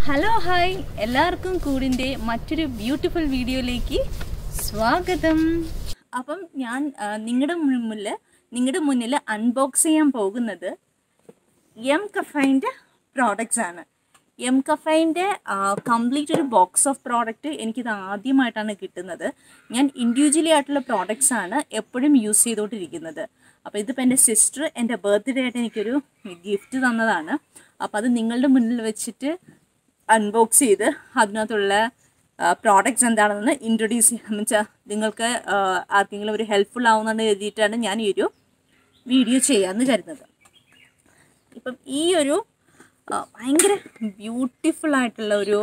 hello hi എല്ലാവർക്കും കൂടിൻ്റെ മറ്റൊരു beautiful വീഡിയോയിലേക്ക് സ്വാഗതം അപ്പം ഞാൻ നിങ്ങളുടെ മുന്നിൽ നിങ്ങളുടെ മുന്നിൽ അൺബോക്സ് ചെയ്യാൻ പോകുന്നത് എം കഫൈൻ്റെ പ്രോഡക്റ്റ്സ് ആണ് എം കഫൈൻ്റെ കംപ്ലീറ്റ് ഒരു ബോക്സ് ഓഫ് പ്രോഡക്റ്റ് എനിക്കിത് ആദ്യമായിട്ടാണ് കിട്ടുന്നത് ഞാൻ ഇൻഡിവിജ്വലി ആയിട്ടുള്ള പ്രോഡക്റ്റ്സ് ആണ് എപ്പോഴും യൂസ് ചെയ്തുകൊണ്ടിരിക്കുന്നത് അപ്പോൾ ഇതിപ്പോൾ എൻ്റെ സിസ്റ്റർ എൻ്റെ ബർത്ത്ഡേ ആയിട്ട് എനിക്കൊരു ഗിഫ്റ്റ് തന്നതാണ് അപ്പോൾ അത് നിങ്ങളുടെ മുന്നിൽ വെച്ചിട്ട് അൺബോക്സ് ചെയ്ത് അതിനകത്തുള്ള പ്രോഡക്റ്റ്സ് എന്താണെന്ന് ഇൻട്രൊഡ്യൂസ് ചെയ്യാമെന്ന് വെച്ചാൽ നിങ്ങൾക്ക് ആ, ആർക്കെങ്കിലും ഒരു ഹെൽപ്ഫുൾ ആവുമെന്ന് കരുതിയിട്ടാണ് ഞാൻ ഈ ഒരു വീഡിയോ ചെയ്യാമെന്ന് കരുതുന്നത് ഇപ്പം ഈ ഒരു ആ, ഭയങ്കര ബ്യൂട്ടിഫുൾ ആയിട്ടുള്ള ഒരു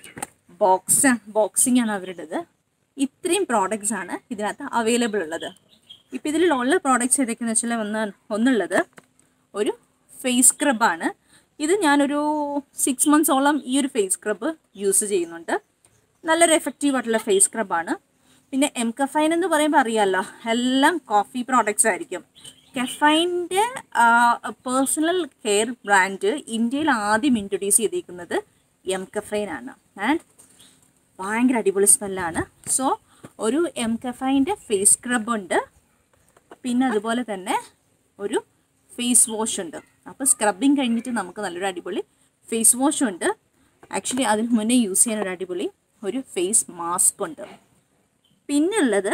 ബോക്സ് ബോക്സിംഗ് ആണ് അവരുടേത് ഇത്രയും പ്രോഡക്റ്റ്സ് ആണ് ഇതിനകത്ത് അവൈലബിൾ ഉള്ളത് ഇപ്പം ഇതിലുള്ള പ്രോഡക്റ്റ്സ് ഏതൊക്കെയാണെന്ന് വെച്ചാൽ ഒന്ന് ഒന്നുള്ളത് ഒരു ഫേസ് സ്ക്രബാണ് ഇത് ഞാനൊരു സിക്സ് മന്ത്സോളം ഈ ഒരു ഫേസ് സ്ക്രബ് യൂസ് ചെയ്യുന്നുണ്ട് നല്ലൊരു എഫക്റ്റീവ് ആയിട്ടുള്ള ഫേസ് സ്ക്രബാണ് പിന്നെ എം കഫൈൻ എന്ന് പറയുമ്പോൾ അറിയാമല്ലോ എല്ലാം കോഫി പ്രോഡക്റ്റ്സ് ആയിരിക്കും കെഫൈൻ്റെ പേഴ്സണൽ കെയർ ബ്രാൻഡ് ഇന്ത്യയിൽ ആദ്യം ഇൻട്രൊഡ്യൂസ് ചെയ്തിരിക്കുന്നത് എം കഫൈൻ ആണ് ആൻഡ് ഭയങ്കര അടിപൊളി സ്മെല്ലാണ് സോ ഒരു എം കഫൈൻ്റെ ഫേസ് സ്ക്രബ് ഉണ്ട് പിന്നെ അതുപോലെ തന്നെ ഒരു ഫേസ് വാഷ് ഉണ്ട് അപ്പോൾ സ്ക്രബിങ് കഴിഞ്ഞിട്ട് നമുക്ക് നല്ലൊരു അടിപൊളി ഫേസ് വാഷ് ഉണ്ട് ആക്ച്വലി അതിന് മുന്നേ യൂസ് ചെയ്യാൻ ഒരു അടിപൊളി ഒരു ഫേസ് മാസ്ക് ഉണ്ട് പിന്നുള്ളത്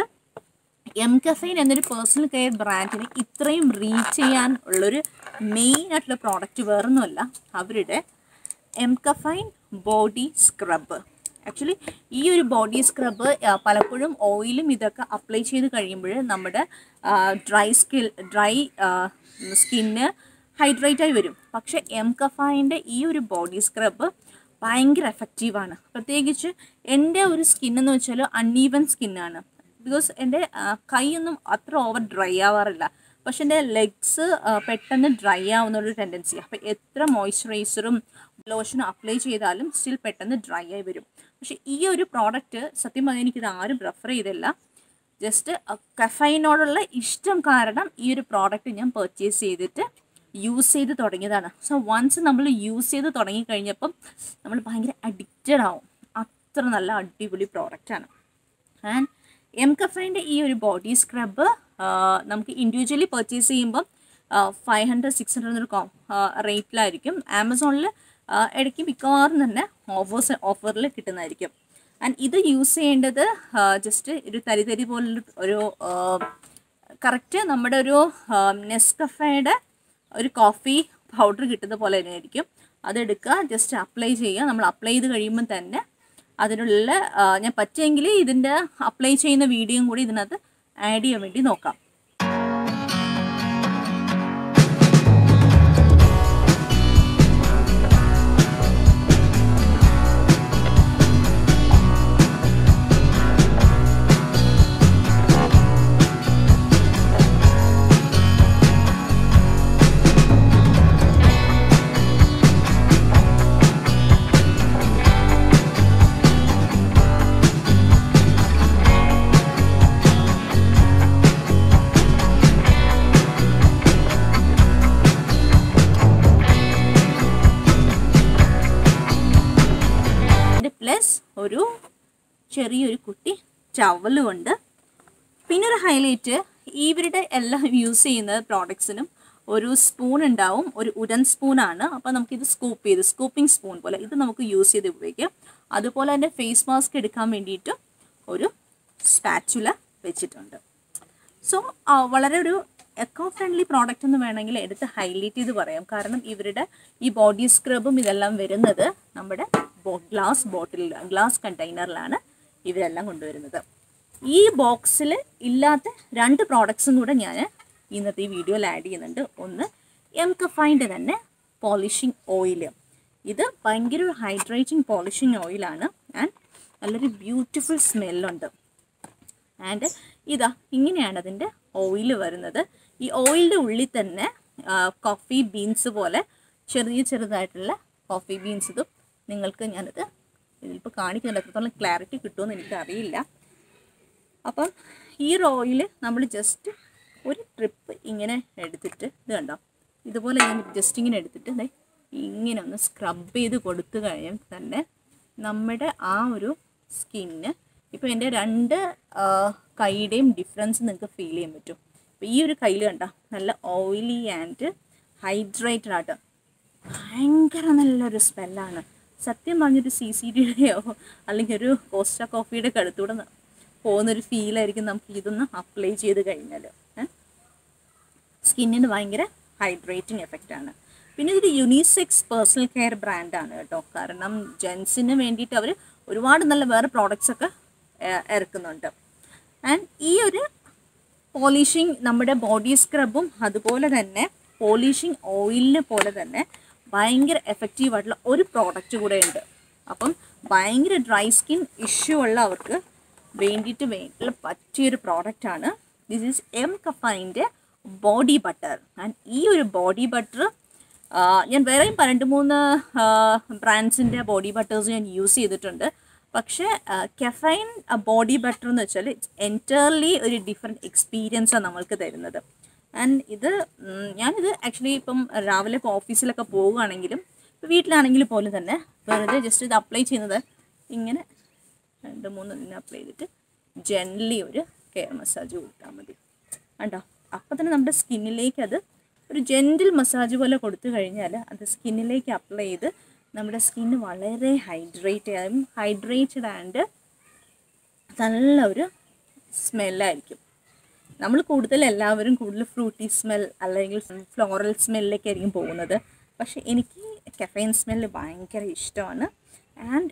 എം കഫൈൻ എന്നൊരു പേഴ്സണൽ കെയർ ബ്രാൻഡിന് ഇത്രയും റീച്ച് ചെയ്യാൻ ഉള്ളൊരു മെയിൻ ആയിട്ടുള്ള പ്രോഡക്റ്റ് വേറൊന്നുമല്ല അവരുടെ M caffeine body scrub actually ഈ ഒരു ബോഡി സ്ക്രബ് പലപ്പോഴും ഓയിലും ഇതൊക്കെ അപ്ലൈ ചെയ്ത് കഴിയുമ്പോൾ നമ്മുടെ ഡ്രൈ സ്കിൽ ഡ്രൈ സ്കിന്ന് ഹൈഡ്രേറ്റ് ആയി വരും പക്ഷേ എം കഫൈൻ്റെ ഈ ഒരു ബോഡി സ്ക്രബ് ഭയങ്കര എഫക്റ്റീവാണ് പ്രത്യേകിച്ച് എൻ്റെ ഒരു സ്കിൻ എന്ന് വെച്ചാൽ അൺഈവൻ സ്കിന്നാണ് ബിക്കോസ് എൻ്റെ ആ, കൈയൊന്നും അത്ര ഓവർ ഡ്രൈ ആവാറില്ല പക്ഷെ എൻ്റെ ലെഗ്സ് പെട്ടെന്ന് ഡ്രൈ ആവുന്ന ഒരു ടെൻഡൻസി അപ്പോൾ എത്ര മോയ്സ്ചറൈസറും ലോഷനും അപ്ലൈ ചെയ്താലും സ്റ്റിൽ പെട്ടെന്ന് ഡ്രൈ ആയി വരും പക്ഷെ ഈ ഒരു പ്രോഡക്റ്റ് സത്യം പറഞ്ഞാൽ എനിക്കിത് ആരും പ്രിഫർ ചെയ്തില്ല ജസ്റ്റ് കഫൈനോടുള്ള ഇഷ്ടം കാരണം ഈ ഒരു പ്രോഡക്റ്റ് ഞാൻ പർച്ചേസ് ചെയ്തിട്ട് യൂസ് ചെയ്ത് തുടങ്ങിയതാണ് സോ വൺസ് നമ്മൾ യൂസ് ചെയ്ത് തുടങ്ങി കഴിഞ്ഞപ്പം നമ്മൾ ഭയങ്കര അഡിക്റ്റഡ് ആവും അത്ര നല്ല അടിപൊളി പ്രോഡക്റ്റാണ് ആൻഡ് എം കഫൈൻ്റെ ഈ ഒരു ബോഡി സ്ക്രബ് നമുക്ക് ഇൻഡിവിജ്വലി പർച്ചേസ് ചെയ്യുമ്പം ഫൈവ് ഹൺഡ്രഡ് സിക്സ് ഹൺഡ്രഡ് എന്നൊരു റേറ്റിലായിരിക്കും ആമസോണിൽ ഇടയ്ക്ക് മിക്കവാറും തന്നെ ഓഫേഴ്സ് ഓഫറിൽ കിട്ടുന്നതായിരിക്കും ആൻഡ് ഇത് യൂസ് ചെയ്യേണ്ടത് ജസ്റ്റ് ഒരു തരി തരി പോലുള്ള ഒരു കറക്റ്റ് നമ്മുടെ ഒരു നെസ്കഫയുടെ ഒരു കോഫി പൗഡർ കിട്ടുന്ന പോലെ തന്നെ ആയിരിക്കും അതെടുക്കുക ജസ്റ്റ് അപ്ലൈ ചെയ്യുക നമ്മൾ അപ്ലൈ ചെയ്ത് കഴിയുമ്പോൾ തന്നെ അതിനുള്ള ആ, ഞാൻ പറ്റുമെങ്കിൽ ഇതിൻ്റെ അപ്ലൈ ചെയ്യുന്ന വീഡിയോയും കൂടി ഇതിനകത്ത് ആഡ് ചെയ്യാൻ വേണ്ടി നോക്കാം അതിൻ്റെ പ്ലസ് ഒരു ചെറിയൊരു കുട്ടി ടവലും ഉണ്ട് പിന്നെ ഒരു ഹൈലൈറ്റ് ഇവരുടെ എല്ലാം യൂസ് ചെയ്യുന്ന പ്രോഡക്ട്സിനും ഒരു സ്പൂൺ ഉണ്ടാവും ഒരു ഉരൻ സ്പൂണാണ് അപ്പോൾ നമുക്കിത് സ്കൂപ്പ് ചെയ്ത് സ്കൂപ്പിംഗ് സ്പൂൺ പോലെ ഇത് നമുക്ക് യൂസ് ചെയ്ത് ഉപയോഗിക്കാം അതുപോലെ തന്നെ ഫേസ് മാസ്ക് എടുക്കാൻ വേണ്ടിയിട്ട് ഒരു സ്പാച്ചുല വെച്ചിട്ടുണ്ട് സോ വളരെ ഒരു എക്കോ ഫ്രണ്ട്ലി പ്രോഡക്റ്റ് എന്ന് വേണമെങ്കിൽ എടുത്ത് ഹൈലൈറ്റ് ചെയ്ത് പറയാം കാരണം ഇവരുടെ ഈ ബോഡി സ്ക്രബും ഇതെല്ലാം വരുന്നത് നമ്മുടെ ഗ്ലാസ് ബോട്ടിൽ ഗ്ലാസ് കണ്ടെയ്നറിലാണ് ഇവരെല്ലാം കൊണ്ടുവരുന്നത് ഈ ബോക്സിൽ ഇല്ലാത്ത രണ്ട് പ്രോഡക്ട്സും കൂടെ ഞാൻ ഇന്നത്തെ ഈ വീഡിയോയിൽ ആഡ് ചെയ്യുന്നുണ്ട് ഒന്ന് എം കഫൈൻ്റെ തന്നെ പോളിഷിംഗ് ഓയിൽ ഇത് ഭയങ്കര ഒരു ഹൈഡ്രേറ്റിംഗ് പോളിഷിംഗ് ഓയിലാണ് ആൻഡ് നല്ലൊരു ബ്യൂട്ടിഫുൾ സ്മെല്ലുണ്ട് ആൻഡ് ഇതാ ഇങ്ങനെയാണ് അതിൻ്റെ ഓയിൽ വരുന്നത് ഈ ഓയിലിൻ്റെ ഉള്ളിൽ തന്നെ കോഫി ബീൻസ് പോലെ ചെറിയ ചെറുതായിട്ടുള്ള കോഫി ബീൻസ് ഇതും നിങ്ങൾക്ക് ഞാനത് ഇതിലിപ്പോൾ കാണിക്കുന്നുണ്ട് എത്രത്തോളം ക്ലാരിറ്റി കിട്ടുമെന്ന് എനിക്കറിയില്ല അപ്പം ഈ ഓയിൽ നമ്മൾ ജസ്റ്റ് ഒരു ട്രിപ്പ് ഇങ്ങനെ എടുത്തിട്ട് ഇത് കണ്ടോ ഇതുപോലെ ഞാൻ ജസ്റ്റ് ഇങ്ങനെ എടുത്തിട്ട് ദേ ഇങ്ങനെ ഒന്ന് സ്ക്രബ് ചെയ്ത് കൊടുത്തു കഴിഞ്ഞാൽ തന്നെ നമ്മുടെ ആ ഒരു സ്കിന്ന് ഇപ്പോൾ എൻ്റെ രണ്ട് ആ, കൈയുടെയും ഡിഫറൻസ് നിങ്ങൾക്ക് ഫീൽ ചെയ്യാൻ പറ്റും അപ്പോൾ ഈ ഒരു കയ്യിൽ കണ്ട നല്ല ഓയിലി ആൻഡ് ഹൈഡ്രേറ്റഡ് ആയിട്ട് ഭയങ്കര നല്ലൊരു സ്മെല്ലാണ് സത്യം പറഞ്ഞൊരു സി സി ഡിയുടെയോ അല്ലെങ്കിൽ ഒരു കോസ്റ്റ കോഫിയുടെ ഒക്കെ അടുത്തൂടെ ന- പോകുന്നൊരു ഫീലായിരിക്കും നമുക്ക് ഇതൊന്ന് അപ്ലൈ ചെയ്ത് കഴിഞ്ഞാൽ സ്കിന്നിന് ഭയങ്കര ഹൈഡ്രേറ്റിംഗ് എഫക്റ്റാണ് പിന്നെ ഇതൊരു യുനിസെക്സ് പേഴ്സണൽ കെയർ ബ്രാൻഡാണ് കേട്ടോ കാരണം ജെൻസിന് വേണ്ടിയിട്ട് അവർ ഒരുപാട് നല്ല വേറെ പ്രോഡക്റ്റ്സ് ഒക്കെ ഏഹ്, ഇറക്കുന്നുണ്ട് ആൻഡ് ഈ ഒരു പോളിഷിങ് നമ്മുടെ ബോഡി സ്ക്രബും അതുപോലെ തന്നെ പോളിഷിങ് ഓയിലിനെ പോലെ തന്നെ ഭയങ്കര എഫക്റ്റീവ് ആയിട്ടുള്ള ഒരു പ്രോഡക്റ്റ് കൂടെ ഉണ്ട് അപ്പം ഭയങ്കര ഡ്രൈ സ്കിൻ ഇഷ്യൂ ഉള്ളവർക്ക് വേണ്ടിയിട്ട് വേണ്ടിയിട്ടുള്ള പറ്റിയൊരു പ്രോഡക്റ്റാണ് ദിസ് ഈസ് എം കഫൈൻ്റെ ബോഡി ബട്ടർ ആൻഡ് ഈ ഒരു ബോഡി ബട്ടർ ഞാൻ വേറെയും പ- രണ്ട് മൂന്ന് ബ്രാൻഡ്സിൻ്റെ ബോഡി ബട്ടേഴ്സ് ഞാൻ യൂസ് ചെയ്തിട്ടുണ്ട് പക്ഷേ കെഫൈൻ ബോഡി ബട്ടർ എന്ന് വെച്ചാൽ ഇറ്റ്സ് എൻറ്റയർലി ഒരു ഡിഫറെൻറ്റ് എക്സ്പീരിയൻസാണ് നമ്മൾക്ക് തരുന്നത് ആൻഡ് ഇത് ഉം, ഞാനിത് ആക്ച്വലി ഇപ്പം രാവിലെ ഇപ്പോൾ ഓഫീസിലൊക്കെ പോവുകയാണെങ്കിലും ഇപ്പോൾ വീട്ടിലാണെങ്കിൽ പോലും തന്നെ വെറുതെ ജസ്റ്റ് ഇത് അപ്ലൈ ചെയ്യുന്നത് ഇങ്ങനെ രണ്ട് മൂന്ന് ഇതിനെ അപ്ലൈ ചെയ്തിട്ട് ജെൻലി ഒരു കെയർ മസാജ് കൊടുത്താൽ മതി കണ്ടോ അപ്പം തന്നെ നമ്മുടെ സ്കിന്നിലേക്ക് അത് ഒരു ജെൻറ്റിൽ മസാജ് പോലെ കൊടുത്തു കഴിഞ്ഞാൽ അത് സ്കിന്നിലേക്ക് അപ്ലൈ ചെയ്ത് നമ്മുടെ സ്കിന്ന് വളരെ ഹൈഡ്രേറ്റ് ആയും ഹൈഡ്രേറ്റഡ് ആൻഡ് നല്ല ഒരു സ്മെല്ലായിരിക്കും നമ്മൾ കൂടുതൽ എല്ലാവരും കൂടുതൽ ഫ്രൂട്ടി സ്മെൽ അല്ലെങ്കിൽ ഫ്ലോറൽ സ്മെല്ലിലേക്ക് ആയിരിക്കും പോകുന്നത് പക്ഷേ എനിക്ക് കെഫൈൻ സ്മെല്ല് ഭയങ്കര ഇഷ്ടമാണ് ആൻഡ്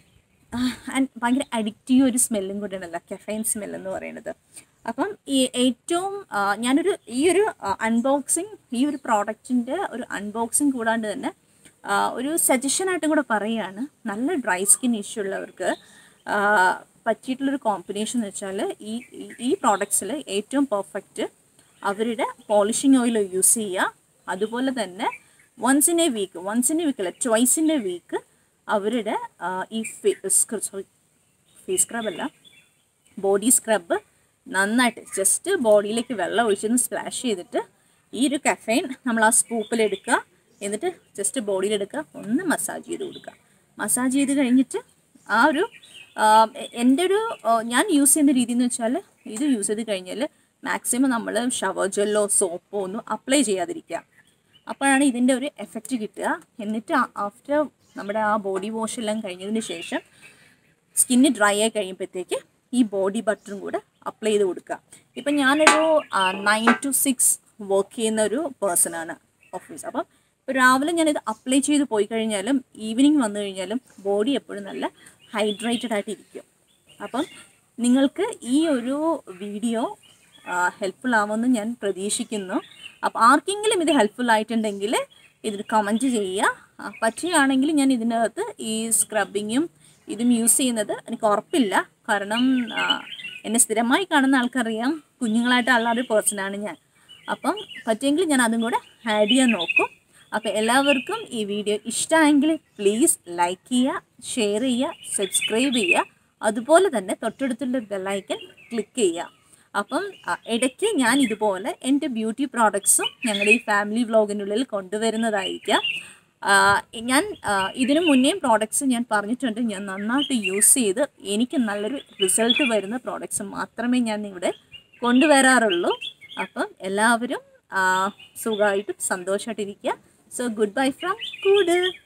ആൻഡ് ഭയങ്കര അഡിക്റ്റീവ് ഒരു സ്മെല്ലും കൂടെ ഉണ്ടല്ലോ കെഫൈൻ സ്മെൽ എന്ന് പറയുന്നത് അപ്പം ഈ ഏറ്റവും ആ, ഞാനൊരു ഈ ഒരു അൺബോക്സിങ് ഈ ഒരു പ്രോഡക്റ്റിൻ്റെ ഒരു അൺബോക്സിങ് കൂടാണ്ട് തന്നെ ആ, ഒരു സജഷനായിട്ടും കൂടെ പറയുകയാണ് നല്ല ഡ്രൈ സ്കിൻ ഇഷ്യൂ ഉള്ളവർക്ക് ആ, പറ്റിയിട്ടുള്ളൊരു കോമ്പിനേഷൻ എന്ന് വെച്ചാൽ ഈ ഈ- ഈ പ്രോഡക്ട്സിൽ ഏറ്റവും പെർഫെക്റ്റ് അവരുടെ പോളിഷിംഗ് ഓയിൽ യൂസ് ചെയ്യുക അതുപോലെ തന്നെ once in a week once in a week അല്ല ട്വൈസ് ഇൻ എ വീക്ക് അവരുടെ ആ, ഈ സോറി ഫേസ് സ്ക്രബ് അല്ല ബോഡി സ്ക്രബ് നന്നായിട്ട് ജസ്റ്റ് ബോഡിയിലേക്ക് വെള്ളം ഒഴിച്ചൊന്ന് സ്പ്ലാഷ് ചെയ്തിട്ട് ഈ ഒരു കഫൈൻ നമ്മൾ ആ സ്കൂപ്പിലെടുക്കുക എന്നിട്ട് ജസ്റ്റ് ബോഡിയിലെടുക്കുക ഒന്ന് മസാജ് ചെയ്ത് കൊടുക്കുക മസാജ് ചെയ്ത് കഴിഞ്ഞിട്ട് ആ ഒരു ആ, എ- എൻ്റെ ഒരു ആ, ഞാൻ യൂസ് ചെയ്യുന്ന രീതി എന്ന് വെച്ചാൽ ഇത് യൂസ് ചെയ്ത് കഴിഞ്ഞാൽ മാക്സിമം നമ്മൾ ഷവർ ജെല്ലോ സോപ്പോ ഒന്നും അപ്ലൈ ചെയ്യാതിരിക്കുക അപ്പോഴാണ് ഇതിൻ്റെ ഒരു എഫക്റ്റ് കിട്ടുക എന്നിട്ട് ആഫ്റ്റർ നമ്മുടെ ആ ബോഡി വാഷ് എല്ലാം കഴിഞ്ഞതിന് ശേഷം സ്കിന്ന് ഡ്രൈ ആയി കഴിയുമ്പോഴത്തേക്ക് ഈ ബോഡി ബട്ടറും കൂടെ അപ്ലൈ ചെയ്ത് കൊടുക്കുക ഇപ്പം ഞാനൊരു നയൻ ടു സിക്സ് വർക്ക് ചെയ്യുന്ന ഒരു പേഴ്സണാണ് ഓഫീസ് അപ്പം ഇപ്പോൾ രാവിലെ ഞാനിത് അപ്ലൈ ചെയ്ത് പോയി കഴിഞ്ഞാലും ഈവനിങ് വന്നു കഴിഞ്ഞാലും ബോഡി എപ്പോഴും നല്ല ഹൈഡ്രേറ്റഡ് ആയിട്ട് ഇരിക്കും അപ്പം നിങ്ങൾക്ക് ഈ ഒരു വീഡിയോ ഹെൽപ്ഫുൾ ആവുമെന്ന് ഞാൻ പ്രതീക്ഷിക്കുന്നു അപ്പോൾ ആർക്കെങ്കിലും ഇത് ഹെൽപ്ഫുൾ ആയിട്ടുണ്ടെങ്കിൽ ഇതിൽ കമൻറ്റ് ചെയ്യുക ആ, പറ്റുകയാണെങ്കിൽ ഞാൻ ഇതിനകത്ത് ഈ സ്ക്രബിങ്ങും ഇതും യൂസ് ചെയ്യുന്നത് എനിക്ക് ഉറപ്പില്ല കാരണം ആ, എന്നെ സ്ഥിരമായി കാണുന്ന ആൾക്കറിയാം കുഞ്ഞുങ്ങളായിട്ട് ഉള്ള ഒരു പേഴ്സണാണ് ഞാൻ അപ്പം പറ്റുമെങ്കിൽ ഞാൻ അതും കൂടെ ആഡ് ചെയ്യാൻ നോക്കും അപ്പോൾ എല്ലാവർക്കും ഈ വീഡിയോ ഇഷ്ടമായെങ്കിൽ പ്ലീസ് ലൈക്ക് ചെയ്യുക ഷെയർ ചെയ്യുക സബ്സ്ക്രൈബ് ചെയ്യുക അതുപോലെ തന്നെ തൊട്ടടുത്തുള്ള ബെല്ലൈക്കൻ ക്ലിക്ക് ചെയ്യുക അപ്പം ആ, ഇടയ്ക്ക് ഞാൻ ഇതുപോലെ എൻ്റെ ബ്യൂട്ടി പ്രോഡക്ട്സും ഞങ്ങളുടെ ഈ ഫാമിലി വ്ളോഗിനുള്ളിൽ കൊണ്ടുവരുന്നതായിരിക്കാം ആ, ഞാൻ ആ, ഇതിനു മുന്നേയും പ്രോഡക്ട്സ് ഞാൻ പറഞ്ഞിട്ടുണ്ട് ഞാൻ നന്നായിട്ട് യൂസ് ചെയ്ത് എനിക്ക് നല്ലൊരു റിസൾട്ട് വരുന്ന പ്രോഡക്ട്സ് മാത്രമേ ഞാൻ ഇവിടെ കൊണ്ടുവരാറുള്ളൂ അപ്പം എല്ലാവരും സുഖമായിട്ടും സന്തോഷമായിട്ടിരിക്കുക സോ ഗുഡ് ബൈ ഫ്രം കൂട്